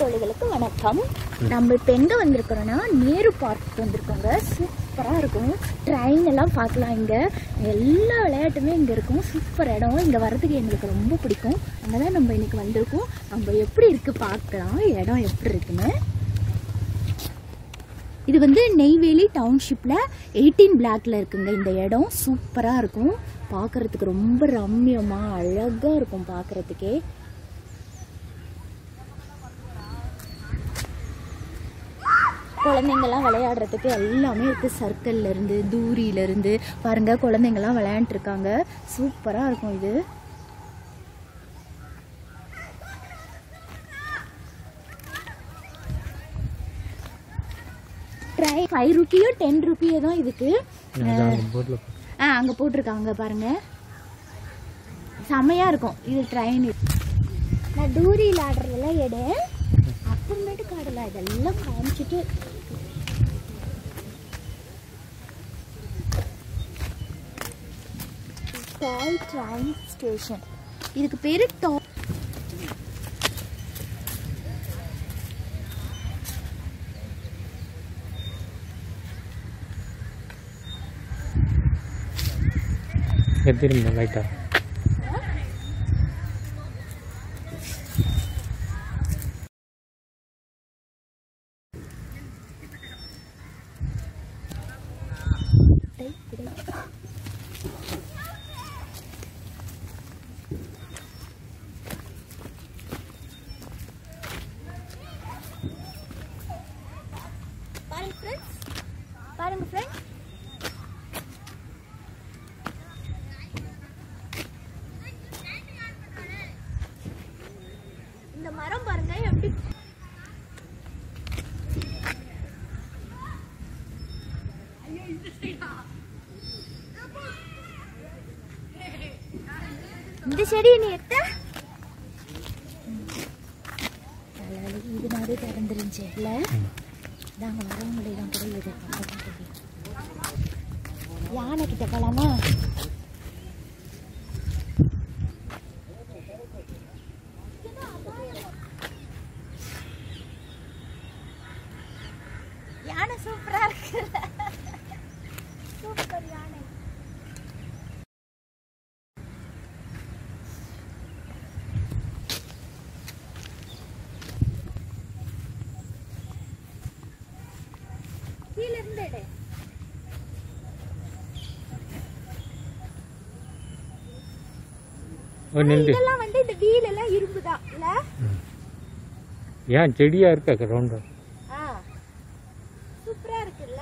தோழிகளுக்கு வணக்கம் நம்ம இப்போ எங்கே வந்திருக்கிறோன்னா நேரு பார்க் வந்திருக்கோங்க சூப்பராக இருக்கும் ட்ரெயின் எல்லாம் பார்க்கலாம் இங்கே எல்லா விளையாட்டுமே இங்கே இருக்கும் சூப்பர் இடம் இங்கே வரதுக்கு எங்களுக்கு ரொம்ப பிடிக்கும் அங்கே தான் நம்ம இன்னைக்கு வந்திருக்கோம் நம்ம எப்படி இருக்குது பார்க்கலாம் இடம் எப்படி இருக்குன்னு இது வந்து நெய்வேலி டவுன்ஷிப்பில் எயிட்டீன் பிளாக்ல இருக்குங்க இந்த இடம் சூப்பராக இருக்கும் பார்க்கறதுக்கு ரொம்ப ரம்மியமாக அழகாக இருக்கும் பார்க்கறதுக்கே குழந்தைங்கள்லாம் விளையாடுறதுக்கு எல்லாமே இருக்குது சர்க்கிள்ல இருந்து தூரியில இருந்து பாருங்க குழந்தைங்கள்லாம் விளையாண்டுட்டு இருக்காங்க சூப்பராக இருக்கும் இது ட்ரை ஃபைவ் ருப்பியோ டென் ருப்பியோ தான் இதுக்கு போட்டில் ஆ அங்கே போட்டிருக்காங்க பாருங்க செம்மையாக இருக்கும் இது ட்ரெயின் நான் தூரியில் ஆடுறதெல்லாம் எடு அப்புறமேட்டுக்கு ஆடலாம் இதெல்லாம் காமிச்சிட்டு டாய் ட்ரெயின் ஸ்டேஷன் இதுக்கு பேர் டா எத்திருந்தா லைட்டா பாருங்க ஃப்ரெண்ட்ஸ் பாருங்க ஃப்ரெண்ட்ஸ் இந்த மரம் பாருங்க எப்படி இந்த செடி நீ எத்த அழகு இது மாதிரி திறந்துருந்துச்சு இல்லை நாங்க வரவங்களே தான் கூட இது அப்பதான் தெரியும். யானை கிட்ட போலாமா யானை சூப்பரா இருக்கு சூப்பர் யானை கீழ இருந்து எடு. ஒரு நின்று இதெல்லாம் வந்து இந்த வீல் எல்லாம் இரும்பு தான் இல்ல ஏன் செடியா இருக்கா ரவுண்டா ஆ சூப்பரா இருக்குல்ல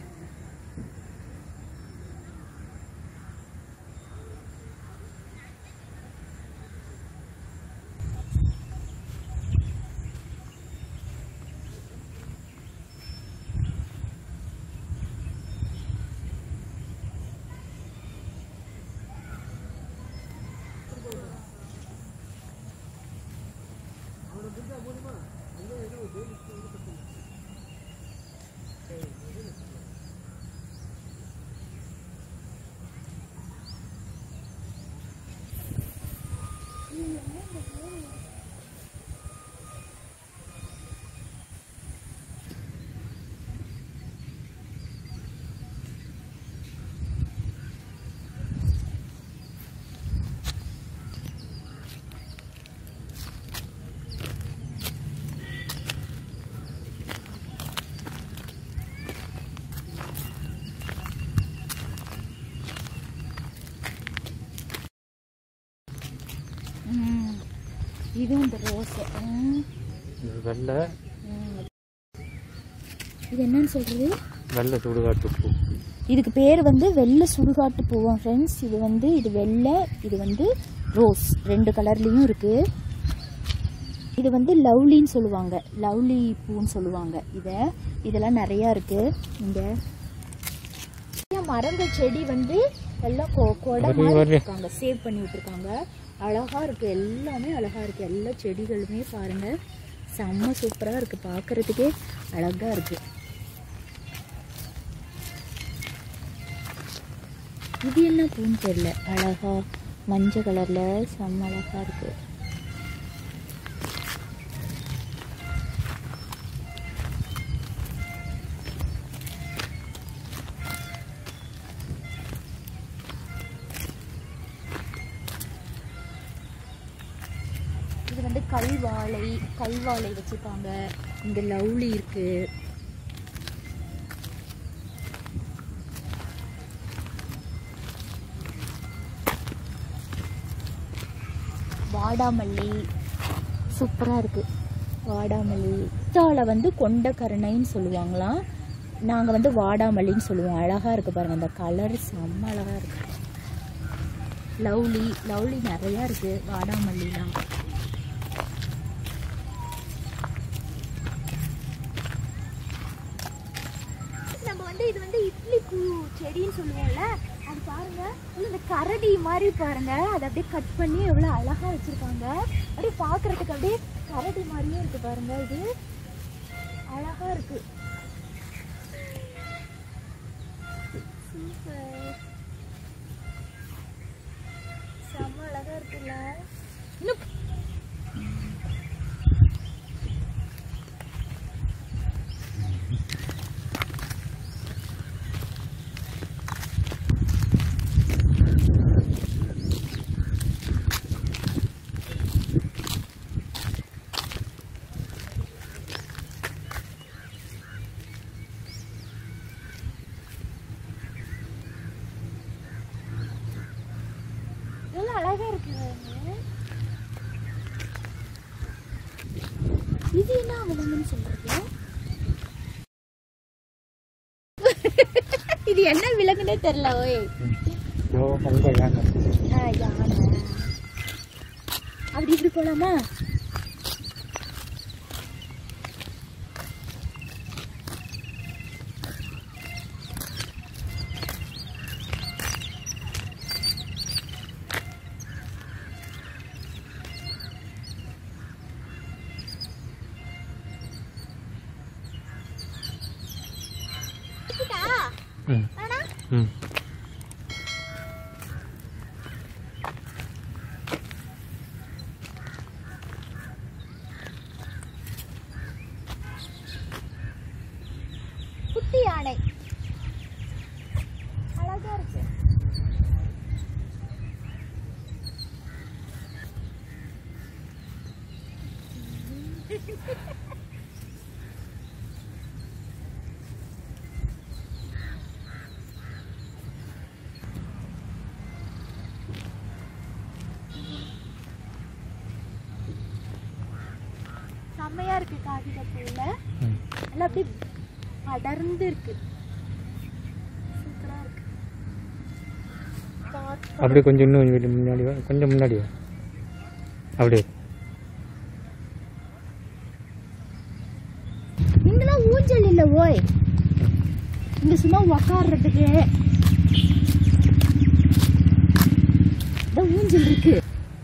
ம். இதுவும் இந்த ரோஸ் வெள்ளை இது என்னன்னு சொல்றது வெள்ளை சுடுகாட்டு பூ இதுக்கு பேர் வந்து வெள்ளை சுடுகாட்டு பூவம் ஃப்ரெண்ட்ஸ் இது வந்து இது வெள்ளை இது வந்து ரோஸ் ரெண்டு கலர்லேயும் இருக்கு இது வந்து லவ்லின்னு சொல்லுவாங்க லவ்லி பூன்னு சொல்லுவாங்க இதை இதெல்லாம் நிறையா இருக்கு இந்த மரங்கள் செடி வந்து எல்லாம் கொ- கொடை வரி, மாதிரி வரி. இருக்காங்க சேவ் பண்ணி விட்டுருக்காங்க அழகா இருக்கு எல்லாமே அழகா இருக்கு எல்லா செடிகளுமே பாருங்க செம்ம சூப்பரா இருக்கு பார்க்கிறதுக்கே அழகா இருக்கு இது என்ன பூன்னு தெரியல அழகா மஞ்சள் கலர்ல செம்ம அழகா இருக்கு கல்வாழை கல்வாழை வச்சுருக்காங்க இங்கே லவ்லி இருக்கு வாடாமல்லி சூப்பராக இருக்குது வாடாமல்லி இத்தால வந்து கொண்ட கருணைன்னு சொல்லுவாங்களாம் நாங்கள் வந்து வாடாமல்லின்னு சொல்லுவோம் அழகாக இருக்குது பாருங்கள் அந்த கலர் செம்ம அழகாக இருக்குது லவ்லி லவ்லி நிறையா இருக்குது வாடாமல்லிலாம் நம்ம வந்து இது வந்து இட்லி பூ செடின்னு சொல்லுவோம்ல அது பாருங்க உள்ள இந்த கரடி மாதிரி பாருங்க அதை அப்படியே கட் பண்ணி எவ்வளோ அழகா வச்சிருக்காங்க அப்படியே பார்க்கறதுக்கு அப்படியே கரடி மாதிரியே இருக்கு பாருங்க இது அழகா இருக்கு சூப்பர் செம்ம அழகா இருக்குல்ல இன்னும் எவ்வளோ அழகா இருக்கு பாருங்க. இது என்ன விலங்குன்னு சொல்றது இது என்ன விலங்குன்னே தெரியல ஓய் யோ அங்கே யானை ஆ, யானை அப்படி இப்படி போலாமா ம் ம் குட்டி யானை அழகா இருக்கு செம்மையா இருக்கு காகிதப்பூல ம் எல்லாம் அப்படியே அடர்ந்து இருக்கு சூப்பரா இருக்கு பார்க்க அப்படியே கொஞ்சம் இன்னும் கொஞ்சம் முன்னாடி வா கொஞ்சம் முன்னாடி வா அப்படியே இங்கெல்லாம் ஊஞ்சல் இல்ல ஓய் இங்க சும்மா உக்காடுறதுக்கு இந்த ஊஞ்சல் இருக்கு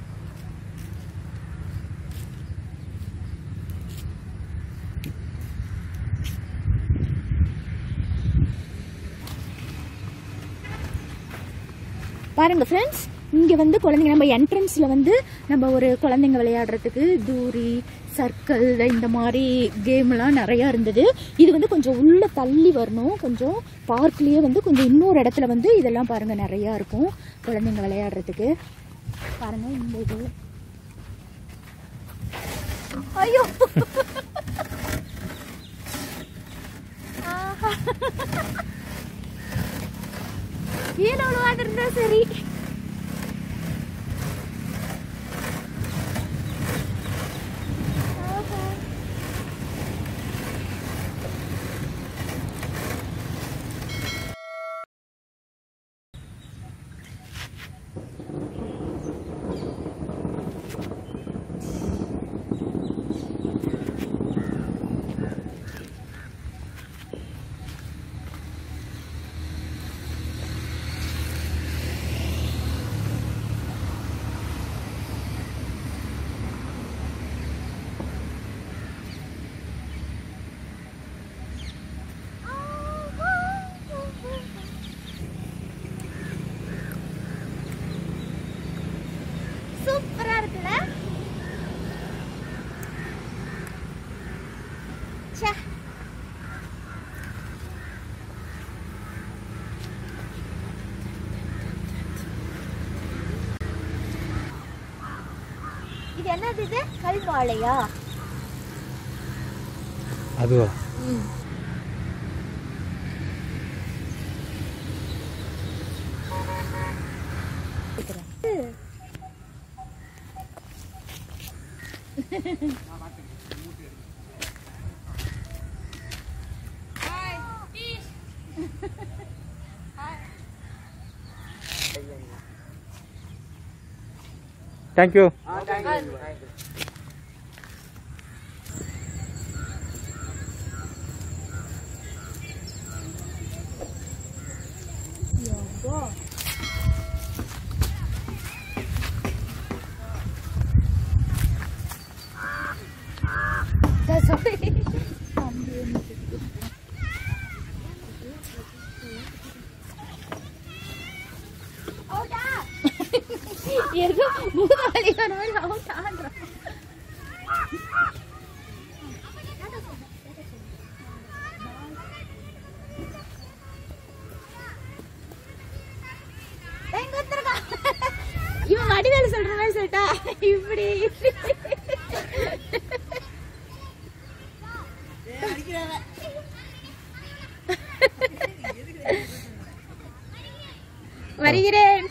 பாருங்க ஃப்ரெண்ட்ஸ் இங்கே வந்து குழந்தைங்க நம்ம என்ட்ரன்ஸில் வந்து நம்ம ஒரு குழந்தைங்க விளையாடுறதுக்கு தூரி சர்க்கிள் இந்த மாதிரி கேம்லாம் நிறையா இருந்தது இது வந்து கொஞ்சம் உள்ளே தள்ளி வரணும் கொஞ்சம் பார்க்லேயே வந்து கொஞ்சம் இன்னொரு இடத்துல வந்து இதெல்லாம் பாருங்க நிறையா இருக்கும் குழந்தைங்க விளையாடுறதுக்கு பாருங்க இந்த இது ஐயோ ஆஹா. கீழே விழுவாது இருந்தா சரி ஆஹா. சூப்பரா இருக்குல்ல ச்சே. இது என்னது இது கல்வாழையா அதுவா தேங்க்யூ ஏதோ மூதாளியோட மாதிரி அவுட் ஆடுறான் எங்க ஒருத்தருக்கான். இவன் வடிவேலு சொல்ற மாதிரி சொல்லிட்டா இப்படி இப்படி வருகிறேன்